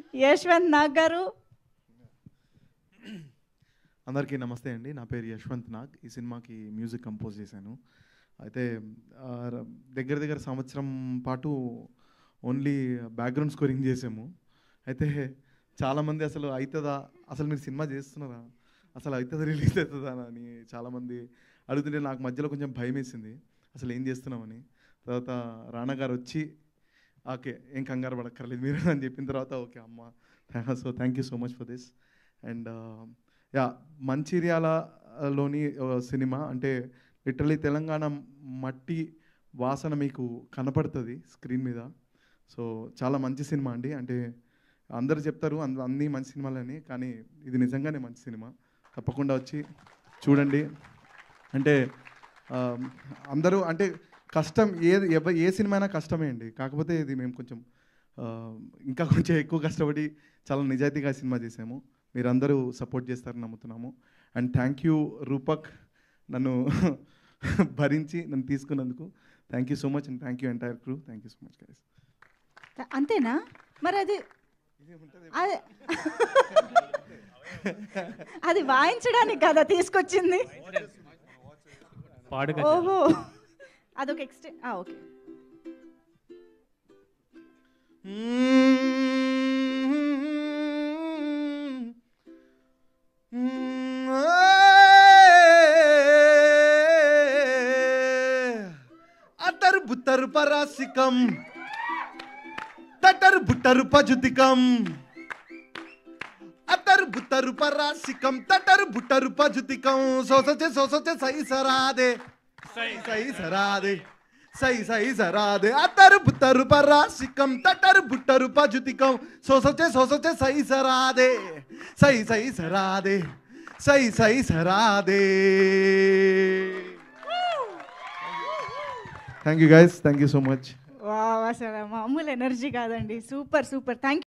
యశ్వంత్ నాగ్ గారు అందరికీ నమస్తే అండి నా పేరు యశ్వంత్ నాగ్ ఈ సినిమాకి మ్యూజిక్ కంపోజ్ చేశాను అయితే ఆ, ర- దగ్గర దగ్గర సంవత్సరం పాటు ఓన్లీ బ్యాక్గ్రౌండ్ స్కోరింగ్ చేసాము అయితే చాలామంది అసలు అవుతుందా అసలు మీరు సినిమా చేస్తున్నారా అసలు అవుతుందా రిలీజ్ అవుతుందా అని చాలామంది అడుగుతుంటే నాకు మధ్యలో కొంచెం భయం వేసింది అసలు ఏం చేస్తున్నామని తర్వాత రానా గారు వచ్చి ఓకే ఏం కంగారు పడక్కర్లేదు మీరు అని చెప్పిన తర్వాత ఓకే అమ్మ so thank you so much for this and yeah మంచిర్యాలలోని ఆ, సినిమా అంటే లిటరలీ తెలంగాణ మట్టి వాసన మీకు కనపడుతుంది స్క్రీన్ మీద సో చాలా మంచి సినిమా అండి అంటే అందరు చెప్తారు అంద అన్నీ మంచి సినిమాలని కానీ ఇది నిజంగానే మంచి సినిమా తప్పకుండా వచ్చి చూడండి అంటే ఆ, అందరూ అంటే కష్టం ఏది ఎవ- ఏ సినిమా అయినా కష్టమే అండి కాకపోతే ఇది మేము కొంచెం ఆ, ఇంకా కొంచెం ఎక్కువ కష్టపడి చాలా నిజాయితీగా సినిమా చేసాము మీరందరూ సపోర్ట్ చేస్తారని నమ్ముతున్నాము అండ్ థ్యాంక్ యూ రూపక్ నన్ను భరించి నన్ను తీసుకున్నందుకు thank you so much and thank you entire crew thank you so much guys అంతేనా మరి అది అది అది వాయించడానికి కదా తీసుకొచ్చింది పాడుగా ఓహో అదొక ఎక్స్టే ఓకే అతరు బుత్తరు పరాసికం తటరు బుట్టరు పజుతికం అతరు బుత్తరు పరాసికం తటరు బుట్టరు పజుతికం సోసచే సోసచే సై సరాదే సై సై సరాదే సై సై సరాదే అతరు బుత్తరు పరాసికం తటరు బుట్టరు పజుతికం సోసచే సోసచే సై సరాదే సై సై సరాదే సై సై సరాదే thank you guys thank you so much వా అసలు మామూలు ఎనర్జీ కాదండి సూపర్ సూపర్ థ్యాంక్